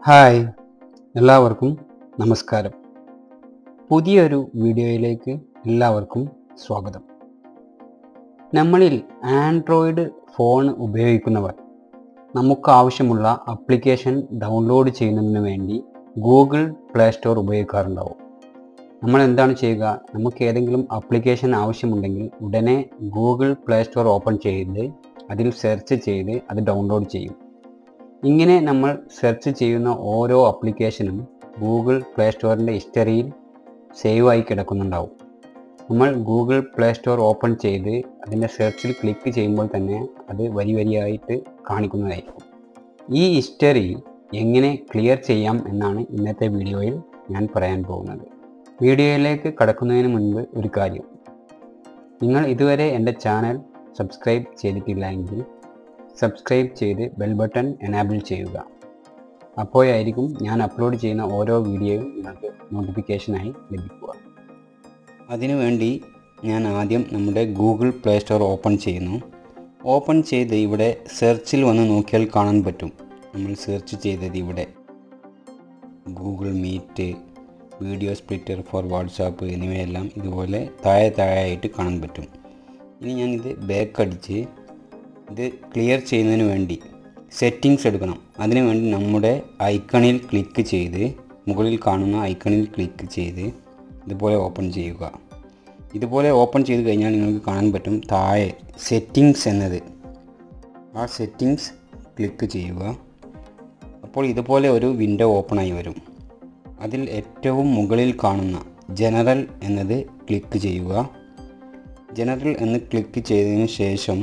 hi എല്ലാവർക്കും നമസ്കാരം പുതിയൊരു വീഡിയോയിലേക്ക് എല്ലാവർക്കും സ്വാഗതം നമ്മളിൽ ആൻഡ്രോയിഡ് ഫോൺ ഉപയോഗിക്കുന്നവർ നമുക്ക് ആവശ്യമുള്ള ആപ്ലിക്കേഷൻ ഡൗൺലോഡ് ചെയ്യുന്നതിന് വേണ്ടി ഗൂഗിൾ പ്ലേ സ്റ്റോർ ഉപയോഗിക്കാറുണ്ടാവും നമ്മൾ എന്താണ് ചെയ്യുക നമുക്ക് ഏതെങ്കിലും ആപ്ലിക്കേഷൻ ആവശ്യമുണ്ടെങ്കിൽ ഉടനെ ഗൂഗിൾ പ്ലേ സ്റ്റോർ ഓപ്പൺ ചെയ്ത് അതിൽ സെർച്ച് ചെയ്ത് അത് ഡൗൺലോഡ് ചെയ്യും ഇങ്ങനെ നമ്മൾ സെർച്ച് ചെയ്യുന്ന ഓരോ ആപ്ലിക്കേഷനും ഗൂഗിൾ പ്ലേ സ്റ്റോറിൻ്റെ ഹിസ്റ്ററിയിൽ സേവ് ആയി കിടക്കുന്നുണ്ടാവും നമ്മൾ ഗൂഗിൾ പ്ലേ സ്റ്റോർ ഓപ്പൺ ചെയ്ത് അതിൻ്റെ സെർച്ചിൽ ക്ലിക്ക് ചെയ്യുമ്പോൾ തന്നെ അത് വരി വരിയായിട്ട് കാണിക്കുന്നതായിരിക്കും ഈ ഹിസ്റ്ററി എങ്ങനെ ക്ലിയർ ചെയ്യാം എന്നാണ് ഇന്നത്തെ വീഡിയോയിൽ ഞാൻ പറയാൻ പോകുന്നത് വീഡിയോയിലേക്ക് കടക്കുന്നതിന് മുൻപ് ഒരു കാര്യം നിങ്ങൾ ഇതുവരെ എൻ്റെ ചാനൽ സബ്സ്ക്രൈബ് ചെയ്തിട്ടില്ല എങ്കിൽ സബ്സ്ക്രൈബ് ചെയ്ത് ബെൽ ബട്ടൺ എനാബിൾ ചെയ്യുക അപ്പോഴായിരിക്കും ഞാൻ അപ്ലോഡ് ചെയ്യുന്ന ഓരോ വീഡിയോയും നിങ്ങൾക്ക് നോട്ടിഫിക്കേഷനായി ലഭിക്കുക അതിനുവേണ്ടി ഞാൻ ആദ്യം നമ്മുടെ ഗൂഗിൾ പ്ലേ സ്റ്റോർ ഓപ്പൺ ചെയ്യുന്നു ഓപ്പൺ ചെയ്ത് ഇവിടെ സെർച്ചിൽ വന്ന് നോക്കിയാൽ കാണാൻ പറ്റും നമ്മൾ സെർച്ച് ചെയ്തത് ഇവിടെ Google Meet video splitter for WhatsApp എന്നിവയെല്ലാം ഇതുപോലെ താഴെ താഴെയായിട്ട് കാണാൻ പറ്റും ഇനി ഞാനിത് ബാക്ക് അടിച്ച് ഇത് ക്ലിയർ ചെയ്യുന്നതിന് വേണ്ടി സെറ്റിങ്സ് എടുക്കണം അതിനു വേണ്ടി നമ്മുടെ ഐക്കണിൽ ക്ലിക്ക് ചെയ്ത് മുകളിൽ കാണുന്ന ഐക്കണിൽ ക്ലിക്ക് ചെയ്ത് ഇതുപോലെ ഓപ്പൺ ചെയ്യുക ഇതുപോലെ ഓപ്പൺ ചെയ്ത് കഴിഞ്ഞാൽ നിങ്ങൾക്ക് കാണാൻ പറ്റും താഴെ സെറ്റിങ്സ് എന്നത് ആ സെറ്റിങ്സ് ക്ലിക്ക് ചെയ്യുക അപ്പോൾ ഇതുപോലെ ഒരു വിൻഡോ ഓപ്പണായി വരും അതിൽ ഏറ്റവും മുകളിൽ കാണുന്ന ജനറൽ എന്നത് ക്ലിക്ക് ചെയ്യുക ജനറൽ എന്ന് ക്ലിക്ക് ചെയ്തതിന് ശേഷം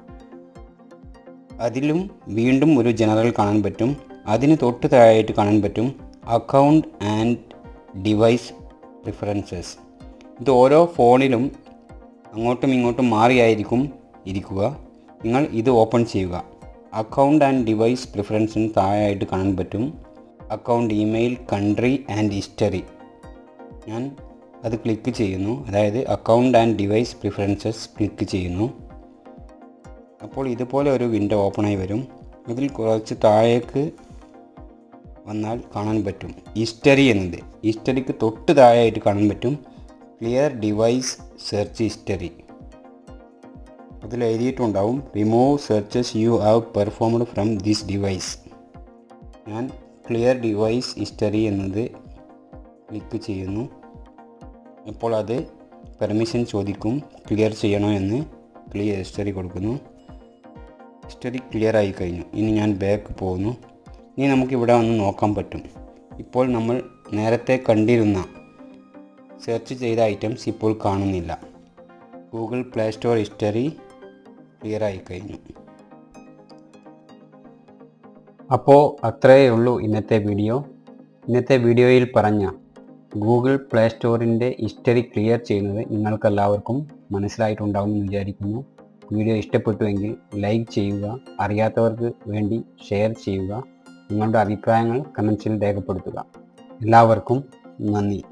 അതിലും വീണ്ടും ഒരു ജനറൽ കാണാൻ പറ്റും അതിന് തൊട്ട് താഴെയായിട്ട് കാണാൻ പറ്റും അക്കൗണ്ട് ആൻഡ് ഡിവൈസ് പ്രിഫറൻസസ് ഇത് ഓരോ ഫോണിലും അങ്ങോട്ടും ഇങ്ങോട്ടും മാറിയായിരിക്കും ഇരിക്കുക നിങ്ങൾ ഇത് ഓപ്പൺ ചെയ്യുക അക്കൗണ്ട് ആൻഡ് ഡിവൈസ് പ്രിഫറൻസിന് താഴെയായിട്ട് കാണാൻ പറ്റും account email country and history ഞാൻ അത് ക്ലിക്ക് ചെയ്യുന്നു അതായത് account and device preferences click ചെയ്യുന്നു അപ്പോൾ ഇതുപോലെ ഒരു വിൻഡോ ഓപ്പണായി വരും അതിൽ കുറച്ച് താഴേക്ക് വന്നാൽ കാണാൻ പറ്റും ഹിസ്റ്ററി എന്നത് ഹിസ്റ്ററിക്ക് തൊട്ട് താഴെയായിട്ട് കാണാൻ പറ്റും ക്ലിയർ ഡിവൈസ് സെർച്ച് ഹിസ്റ്ററി അതിൽ എഴുതിയിട്ടുണ്ടാവും remove searches you have performed from this device ഞാൻ ക്ലിയർ ഡിവൈസ് ഹിസ്റ്ററി എന്നത് ക്ലിക്ക് ചെയ്യുന്നു അപ്പോൾ അത് പെർമിഷൻ ചോദിക്കും ക്ലിയർ ചെയ്യണോ എന്ന് ക്ലിയർ ഹിസ്റ്ററി കൊടുക്കുന്നു ഹിസ്റ്ററി ക്ലിയർ ആയി കഴിഞ്ഞു ഇനി ഞാൻ ബാക്ക് പോകുന്നു ഇനി നമുക്ക് ഇവിടെ വന്ന് നോക്കാൻ പറ്റും ഇപ്പോൾ നമ്മൾ നേരത്തെ കണ്ടിരുന്ന സെർച്ച് ചെയ്ത ഐറ്റംസ് ഇപ്പോൾ കാണുന്നില്ല Google Play Store history clear ആയി കഴിഞ്ഞു അപ്പോൾ അത്രയേ ഉള്ളൂ ഇന്നത്തെ വീഡിയോ ഇന്നത്തെ വീഡിയോയിൽ പറഞ്ഞ ഗൂഗിൾ പ്ലേ സ്റ്റോറിൻ്റെ ഹിസ്റ്ററി ക്ലിയർ ചെയ്യുന്നത് നിങ്ങൾക്കെല്ലാവർക്കും മനസ്സിലായിട്ടുണ്ടാവും എന്ന് വിചാരിക്കുന്നു വീഡിയോ ഇഷ്ടപ്പെട്ടുവെങ്കിൽ ലൈക്ക് ചെയ്യുക അറിയാത്തവർക്ക് വേണ്ടി ഷെയർ ചെയ്യുക നിങ്ങളുടെ അഭിപ്രായങ്ങൾ കമൻസിൽ രേഖപ്പെടുത്തുക എല്ലാവർക്കും നന്ദി